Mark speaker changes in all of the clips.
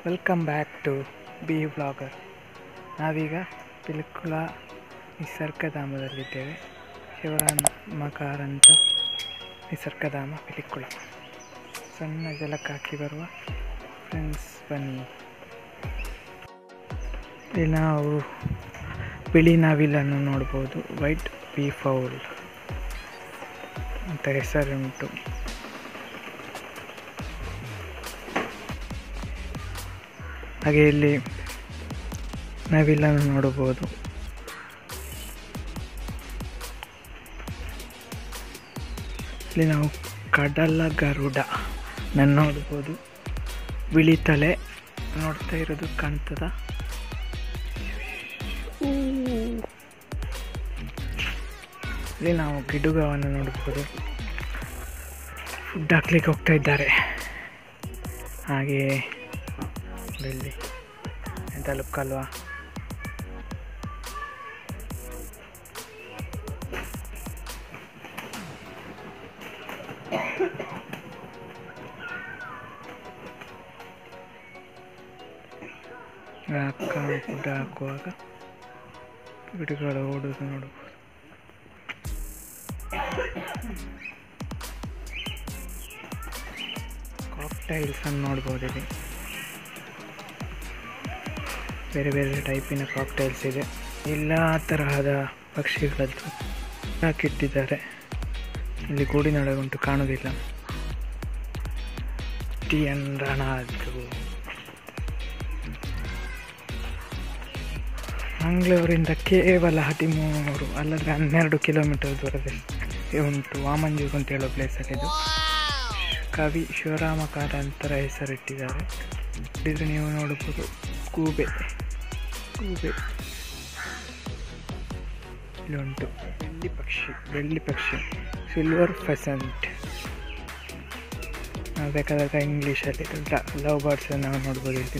Speaker 1: welcome back to B vlogger ನಾವೀಗ ಪಿಲಿಕುಳ ನಿಸರ್ಗಧಾಮದಲ್ಲಿದ್ದೇವೆ ಶಿವರಾಮ ಕಾರಂತ ನಿಸರ್ಗಧಾಮ ಪಿಲಿಕುಳ ಸಣ್ಣ ಜಲಕ್ಕಾಕಿ ಬರುವ ಫ್ರೆಂಡ್ಸ್ ಬನ್ನಿ ಇಲ್ಲಿ ನಾವು ಬಿಳಿ ನಾವಿಲನ್ನು ನೋಡ್ಬೋದು ವೈಟ್ ಬಿ ಫೌಲ್ ಅಂತ ಹೆಸರುಂಟು ಹಾಗೆ ಇಲ್ಲಿ ನವಿಲನ್ನು ನೋಡಬಹುದು ಇಲ್ಲಿ ನಾವು ಕಡಲ ಗರುಡ ನನ್ನ ನೋಡ್ಬೋದು ಬಿಳಿ ತಲೆ ನೋಡ್ತಾ ಇರೋದು ಕಾಣ್ತದ ಇಲ್ಲಿ ನಾವು ಗಿಡುಗವನ್ನು ನೋಡ್ಬೋದು ಫುಡ್ ಹಾಕ್ಲಿಕ್ಕೆ ಹೋಗ್ತಾ ಇದ್ದಾರೆ ಹಾಗೆ ಬೆಳ್ಳಿ ಎಂತ ಲುಕ್ ಅಲ್ವಾ ಅಕ್ಕ ಫುಡ್ ಹಾಕುವಾಗ ಗಿಡಗಳು ಓಡೋದು ನೋಡಬಹುದು ಕಾಕ್ಟೈಲ್ಸ್ ಅನ್ನು ನೋಡ್ಬೋದು ಇಲ್ಲಿ ಬೇರೆ ಬೇರೆ ಟೈಪಿನ ಕಾಕ್ಟೈಲ್ಸ್ ಇದೆ ಎಲ್ಲ ತರಹದ ಪಕ್ಷಿಗಳದ್ದು ಹಾಕಿಟ್ಟಿದ್ದಾರೆ ಇಲ್ಲಿ ಗೂಡಿನೊಳಗುಂಟು ಕಾಣುವುದಿಲ್ಲ ಟಿ ಎನ್ ರಣದ್ದು ಮಂಗಳೂರಿಂದ ಕೇವಲ ಹದಿಮೂರು ಅಲ್ಲದ್ರೆ ಹನ್ನೆರಡು ಕಿಲೋಮೀಟರ್ ದೂರದಲ್ಲಿ ಉಂಟು ವಾಮಂಜೂರು ಅಂತ ಹೇಳೋ ಪ್ಲೇಸಲ್ಲಿ ಇದು ಕವಿ ಶಿವರಾಮ ಕಾರಂತರ ಹೆಸರಿಟ್ಟಿದ್ದಾರೆ ಇದು ನೀವು ನೋಡಬಹುದು ಗೂಬೆ ಗೂಬೆ ಇಲ್ಲಿ ಉಂಟು ಬೆಳ್ಳಿ ಪಕ್ಷಿ ಬೆಳ್ಳಿ ಪಕ್ಷಿ ಸಿಲ್ವರ್ ಫೆಸೆಂಟ್ ನಾವು ಬೇಕಾದಾಗ ಇಂಗ್ಲೀಷಲ್ಲಿ ಲವ್ ಬರ್ಡ್ಸ್ ನಾವು ನೋಡ್ಬೋದು ಇಲ್ಲಿ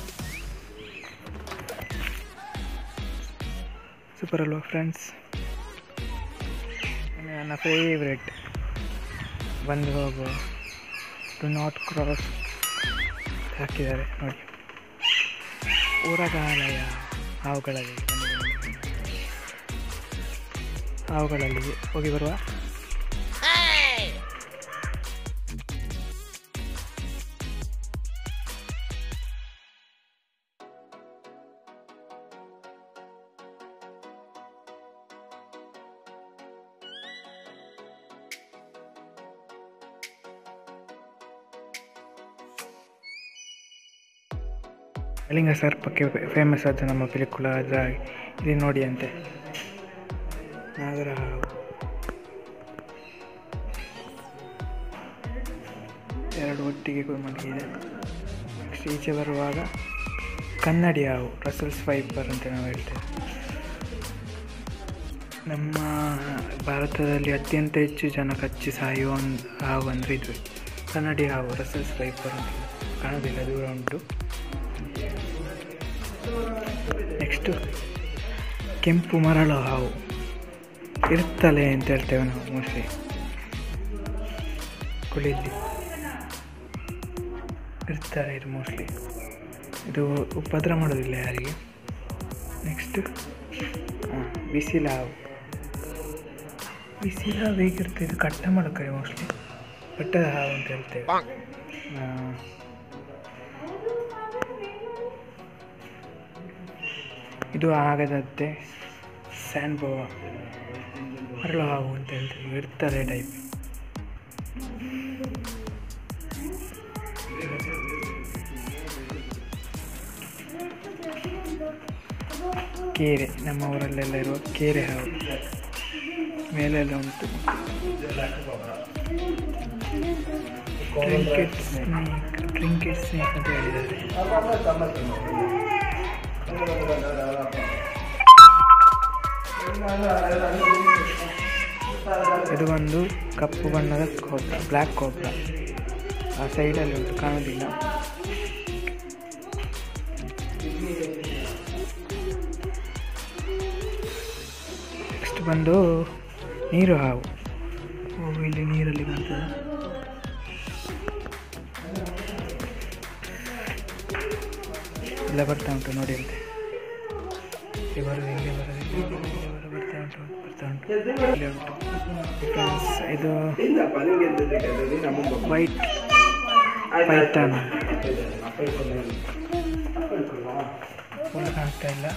Speaker 1: ಸೂಪರ್ ಅಲ್ವಾ ಫ್ರೆಂಡ್ಸ್ ನನ್ನ ಫೇವ್ರೆಟ್ ಬಂದು ಹೋಗುವ ಡು ನಾಟ್ ಕ್ರಾಸ್ ಹಾಕಿದ್ದಾರೆ ನೋಡಿ ಊರಗಾಲಯ ಹಾವುಗಳಲ್ಲಿ ಹಾವುಗಳಲ್ಲಿ ಹೋಗಿ ಬರುವ ಕಳಿಂಗ ಸರ್ಪಕ್ಕೆ ಫೇಮಸ್ ಆದ ನಮ್ಮ ಪಿಲಿಕುಳ ಅದರ ಇಲ್ಲಿ ನೋಡಿ ಅಂತೆ ನಾಗರ ಹಾವು ಎರಡು ಒಟ್ಟಿಗೆ ಮಡಗಿದೆ ನೆಕ್ಸ್ಟ್ ಈಚೆ ಬರುವಾಗ ಕನ್ನಡಿ ಹಾವು ರಸಲ್ಸ್ ಫೈಬರ್ ಅಂತ ನಾವು ಹೇಳ್ತೇವೆ ನಮ್ಮ ಭಾರತದಲ್ಲಿ ಅತ್ಯಂತ ಹೆಚ್ಚು ಜನ ಕಚ್ಚಿ ಸಾಯುವ ಒಂದು ಹಾವು ಅಂದರೆ ಇದು ಕನ್ನಡಿ ಹಾವು ರಸಲ್ಸ್ ಫೈಬರ್ ಅಂತ ಕಾಣೋದಿಲ್ಲ ದೂರ ಉಂಟು ನೆಕ್ಸ್ಟು ಕೆಂಪು ಮರಳು ಹಾವು ಇರ್ತಲೆ ಅಂತ ಹೇಳ್ತೇವೆ ನಾವು ಮೋಸ್ಟ್ಲಿ ಕುಳಿಲಿ ಇರ್ತಾರೆ ಇದು ಮೋಸ್ಟ್ಲಿ ಇದು ಉಪದ್ರ ಮಾಡೋದಿಲ್ಲ ಯಾರಿಗೆ ನೆಕ್ಸ್ಟ್ ಬಿಸಿಲ ಹಾವು ಬಿಸಿಲ ಹಾವು ಹೇಗಿರುತ್ತೆ ಇದು ಕಟ್ಟ ಮಾಡೋಕ್ಕೆ ಮೋಸ್ಟ್ಲಿ ಬೆಟ್ಟದ ಹಾವು ಅಂತ ಹೇಳ್ತೇವೆ ಇದು ಆಗದಂತೆ ಸ್ಯಾನ್ಬೋವ ಮರಳು ಹಾವು ಅಂತ ಹೇಳ್ತೀವಿ ಇರ್ತಾರೆ ಟೈಪ್ ಕೇರೆ ನಮ್ಮ ಊರಲ್ಲೆಲ್ಲ ಇರುವ ಕೇರೆ ಹಾವು ಮೇಲೆಲ್ಲ ಉಂಟು ಟ್ರಿಂಕೆಟ್ ಸ್ನೇಕ್ ಟ್ರಿಂಕೆಟ್ ಸ್ನೇಕ್ ಅಂತ ಹೇಳಿದ್ದಾರೆ ಇದು ಒಂದು ಕಪ್ಪು ಬಣ್ಣದ ಕೋಬ್ರ ಬ್ಲ್ಯಾಕ್ ಕೋಬ್ರ ಆ ಸೈಡಲ್ಲಿ ಉಂಟು ಕಾಣೋದಿಲ್ಲ ನೆಕ್ಸ್ಟ್ ಬಂದು ನೀರು ಹಾವು ಓ ಇಲ್ಲಿ ನೀರಲ್ಲಿ ಕಾಣ್ತದೆ ಎಲ್ಲ ಬರ್ತಾ ಉಂಟು ನೋಡಿ ಅಂತೆ ಇಲ್ಲಿ ಬರೋದು ಇಲ್ಲಿ ಬರೋದು ಇಲ್ಲಿ ಬರೋದು ಇಲ್ಲಿ ಬರೋದು ಬರ್ತಾ ಉಂಟು ಬರ್ತಾ ಉಂಟು ಇಲ್ಲಿ ಉಂಟು Friends, ಇದು ವೈಟ್ ಪೈಥಾನ್ ಫುಲ್ ಕಾಣ್ತಾ ಇಲ್ಲ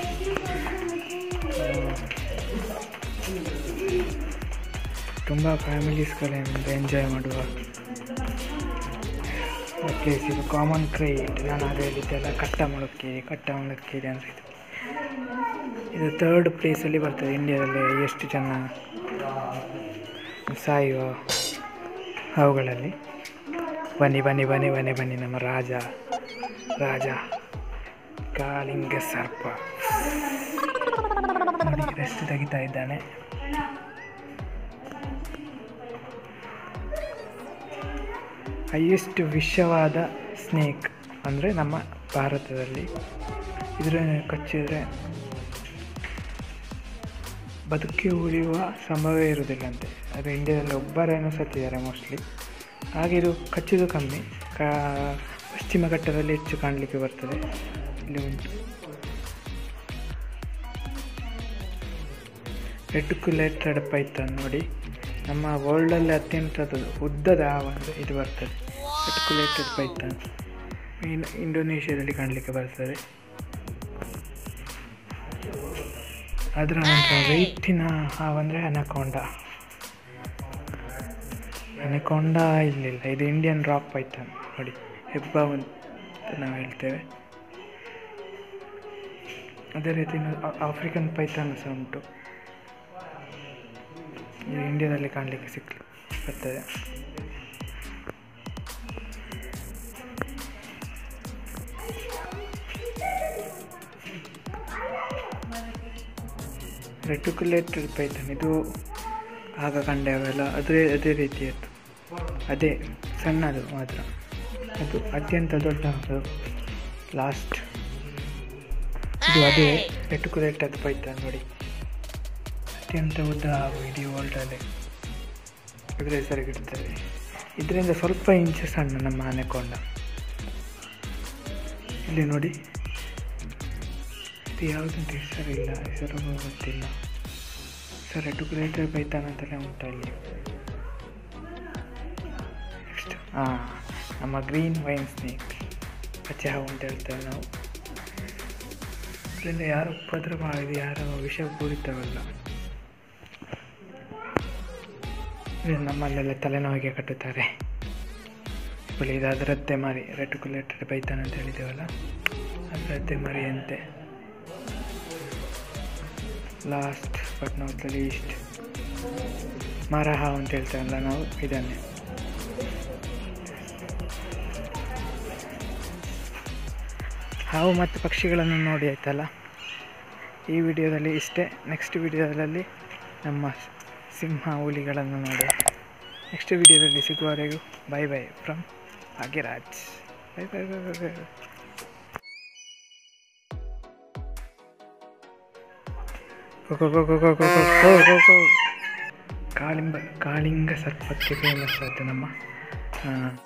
Speaker 1: ತುಂಬ ಫ್ಯಾಮಿಲೀಸ್ಗಳಿಂದ ಎಂಜಾಯ್ ಮಾಡುವ ಪ್ಲೇಸ್ ಇದು ಕಾಮನ್ ಕ್ರೈಟ್ ನಾನು ಅದು ಹೇಳಿದ್ದೆಲ್ಲ ಕಟ್ಟ ಮೊಳಕೆ ಕಟ್ಟ ಮೊಳಕೆ ಅಂದರೆ ಇದು ಇದು ಥರ್ಡ್ ಪ್ಲೇಸಲ್ಲಿ ಬರ್ತದೆ ಇಂಡಿಯಾದಲ್ಲಿ ಎಷ್ಟು ಜನ ಸಾಯುವ ಅವುಗಳಲ್ಲಿ ಬನ್ನಿ ಬನ್ನಿ ಬನ್ನಿ ಬನ್ನಿ ಬನ್ನಿ ನಮ್ಮ ರಾಜ ರಾಜ ಕಾಳಿಂಗ ಸರ್ಪ ನೋಡಿ ರೆಸ್ಟ್ ತೆಗಿತಾ ಇದ್ದಾನೆ ಹೈಯೆಸ್ಟ್ ವಿಷವಾದ ಸ್ನೇಕ್ ಅಂದರೆ ನಮ್ಮ ಭಾರತದಲ್ಲಿ ಇದರ ಕಚ್ಚಿದರೆ ಬದುಕಿ ಉಳಿಯುವ ಸಂಭವ ಇರುವುದಿಲ್ಲಂತೆ ಅದು ಇಂಡಿಯಾದಲ್ಲಿ ಒಬ್ಬರೇನೋ ಸತ್ತಿದ್ದಾರೆ ಮೋಸ್ಟ್ಲಿ ಹಾಗೆ ಇದು ಕಚ್ಚೋದು ಕಮ್ಮಿ ಕಾ ಪಶ್ಚಿಮ ಘಟ್ಟದಲ್ಲಿ ಹೆಚ್ಚು ಕಾಣಲಿಕ್ಕೆ ಬರ್ತದೆ ಇಲ್ಲಿ ಉಂಟು ರೆಡ್ಕುಲೇಟೆಡ್ ಪೈಥಾನ್ ನೋಡಿ ನಮ್ಮ ವರ್ಲ್ಡಲ್ಲಿ ಅತ್ಯಂತ ಉದ್ದದ ಒಂದು ಇದು ಬರ್ತದೆ ರೆಡ್ಕುಲೇಟೆಡ್ ಪೈಥಾನ್ ಇನ್ ಇಂಡೋನೇಷ್ಯಾದಲ್ಲಿ ಕಾಣಲಿಕ್ಕೆ ಬರ್ತದೆ ಅದರ ನಂತರ ವೆಯ್ಟಿನ ಹಾವಂದರೆ ಅನಕೊಂಡ ಅನಕೊಂಡ ಇಲ್ಲಿಲ್ಲ ಇದು ಇಂಡಿಯನ್ ರಾಕ್ ಪೈಥಾನ್ ನೋಡಿ ಹೆಬ್ಬ ಅಂತ ನಾವು ಹೇಳ್ತೇವೆ ಅದೇ ರೀತಿ ಆಫ್ರಿಕನ್ ಪೈಥಾನ್ ಸಹ ಉಂಟು ಇದು ಇಂಡಿಯಾದಲ್ಲಿ ಕಾಣಲಿಕ್ಕೆ ಸಿಕ್ಕ ಬರ್ತದೆ ರೆಟಿಕ್ಯುಲೇಟೆಡ್ ಪೈಥಾನ್ ಇದು ಆಗ ಕಂಡೆ ಅವೆಲ್ಲ ಅದೇ ಅದೇ ರೀತಿಯದ್ದು ಅದೇ ಸಣ್ಣದು ಮಾತ್ರ ಅದು ಅತ್ಯಂತ ದೊಡ್ಡ ಲಾಸ್ಟ್ ಇದು ಅದೇ ರೆಟಿಕ್ಯುಲೇಟೆಡ್ ಪೈಥಾನ್ ನೋಡಿ ಅತ್ಯಂತ ಉದ್ದ ಹಾಗೂ ಇಡೀ ವರ್ಲ್ಡಲ್ಲಿ ಇದರ ಹೆಸರಿಗಿಡ್ತದೆ ಇದರಿಂದ ಸ್ವಲ್ಪ ಇಂಚು ಸಣ್ಣ ನಮ್ಮ ಆನೆಕೊಂಡ ಇಲ್ಲಿ ನೋಡಿ ಇದು ಯಾವುದಂತ ಹೆಸರಿಲ್ಲ ಹೆಸರು ಗೊತ್ತಿಲ್ಲ ಸರ್ ರೆಟಿಕ್ಯುಲೇಟೆಡ್ ಪೈಥಾನ್ ಅಂತಲೇ ಉಂಟು ಇಲ್ಲಿ ನೆಕ್ಸ್ಟ್ ಹಾಂ ನಮ್ಮ ಗ್ರೀನ್ ವೈನ್ ಸ್ನೇಕ್ ಪಚ್ಚೆ ಹಾವು ಅಂತ ಹೇಳ್ತೇವೆ ನಾವು ಇದರಿಂದ ಯಾರು ಉಪದ್ರ ಮಾಡಿದ ಯಾರು ವಿಷ ಪೂರಿತವಲ್ಲ ಇದು ನಮ್ಮಲ್ಲೆಲ್ಲ ತಲೆನೋವಿಗೆ ಕಟ್ಟುತ್ತಾರೆ ಬಳಿ ಇದು ಅದರದ್ದೇ ಮರಿ ರೆಟಿಕ್ಯುಲೇಟೆಡ್ ಪೈಥಾನ್ ಅಂತ ಹೇಳಿದ್ದೇವಲ್ಲ ಅದರದ್ದೇ ಮರಿ ಅಂತೆ last but not the least ಮರ ಹಾವು ಅಂತ ಹೇಳ್ತೇವಲ್ಲ ನಾವು ಇದನ್ನೇ ಹಾವು ಮತ್ತು ಪಕ್ಷಿಗಳನ್ನು ನೋಡಿ ಆಯ್ತಲ್ಲ ಈ ವಿಡಿಯೋದಲ್ಲಿ ಇಷ್ಟೇ ನೆಕ್ಸ್ಟ್ ವಿಡಿಯೋದಲ್ಲಿ ನಮ್ಮ ಸಿಂಹ ಹುಲಿಗಳನ್ನು ನೋಡಿ ನೆಕ್ಸ್ಟ್ ವಿಡಿಯೋದಲ್ಲಿ ಸಿಗುವವರೆಗೂ bye bye from Bhagyaraj bye bye bye bye bye go go go go go go go go go ಕಾಳಿಂಗ ಕಾಳಿಂಗ ಸರ್ಪಕ್ಕೆ ಫೇಮಸ್ ಆಯ್ತು ನಮ್ಮ